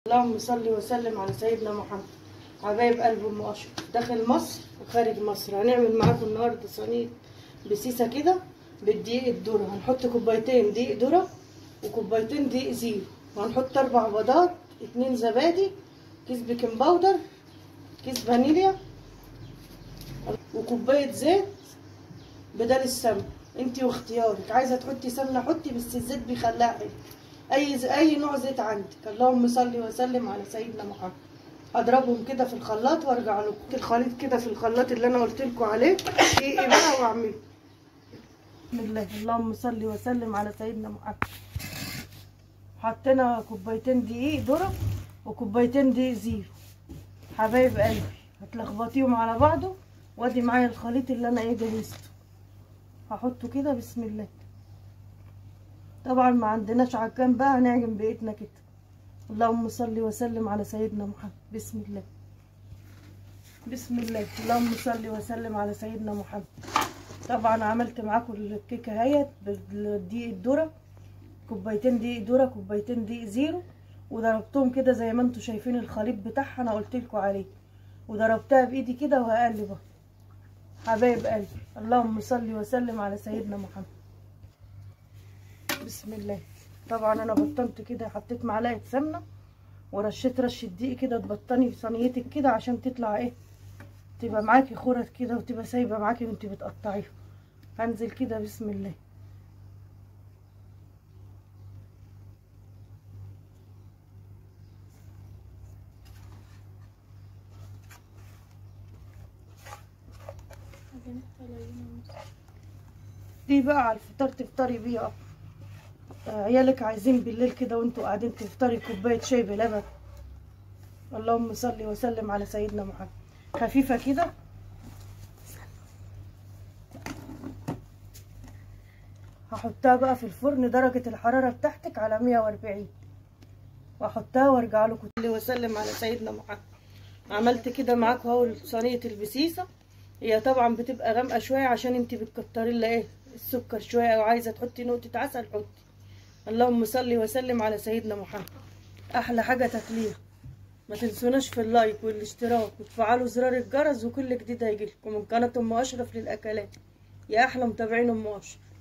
اللهم صل وسلم على سيدنا محمد حبايب قلب ام اشرف داخل مصر وخارج مصر هنعمل معاكم النهارده صينيه بسيسه كده بالدقيق الذره هنحط كوبايتين دقيق ذره وكوبايتين دقيق زيرو وهنحط اربع بيضات اتنين زبادي كيس بيكنج باودر كيس فانيليا وكوبايه زيت بدل السمنه انتي واختيارك عايزه تحطي سمنه حطي بس الزيت بيخليها حلو اي ز... اي نوع زيت عندك اللهم صل وسلم على سيدنا محمد هضربهم كده في الخلاط وارجع لكم الخليط كده في الخلاط اللي انا قلت لكم عليه ايه ايه بقى واعمله بسم الله اللهم صل وسلم على سيدنا محمد حطينا كوبايتين دقيق ذره وكوبايتين دقيق زيرو حبايب قلبي هتلخبطيهم على بعضه وادي معايا الخليط اللي انا ايه جهزته هحطه كده بسم الله طبعا ما عندناش عجان بقى هنعجن بايدنا كده اللهم صل وسلم على سيدنا محمد بسم الله بسم الله اللهم صل وسلم على سيدنا محمد طبعا عملت معاكم الكيكه اهيت بالدقيق الذره كوبايتين دقيق ذره كوبايتين دقيق زيرو وضربتهم كده زي ما انتم شايفين الخليط بتاعها انا قلت لكم عليه وضربتها بايدي كده وهقلبها حبايب قلبي اللهم صل وسلم على سيدنا محمد بسم الله طبعا انا بطنت كده حطيت معلقه سمنه ورشيت رشه دقيق كده تبطني في صينيتك كده عشان تطلع ايه تبقى معاكي خرط كده وتبقى سايبه معاكي وانت بتقطعيها هنزل كده بسم الله دي بقى على الفطار تفطري بيها عيالك عايزين بالليل كده وانتوا قاعدين تفطري كوبايه شاي بلبن اللهم صل وسلم على سيدنا محمد خفيفه كده هحطها بقى في الفرن درجه الحراره بتاعتك على 140 واحطها وارجع لكم وسلم على سيدنا محمد عملت كده معاكم اهو صينيه البسيسه هي طبعا بتبقى غامقه شويه عشان انت بتكتري لها ايه السكر شويه او عايزه تحطي نقطه عسل حطي اللهم صل وسلم على سيدنا محمد احلى حاجه تاكليها ما تنسوناش في اللايك والاشتراك وتفعلوا زرار الجرس وكل جديد هيجيلكم من قناه ام اشرف للاكلات يا احلى متابعين ام اشرف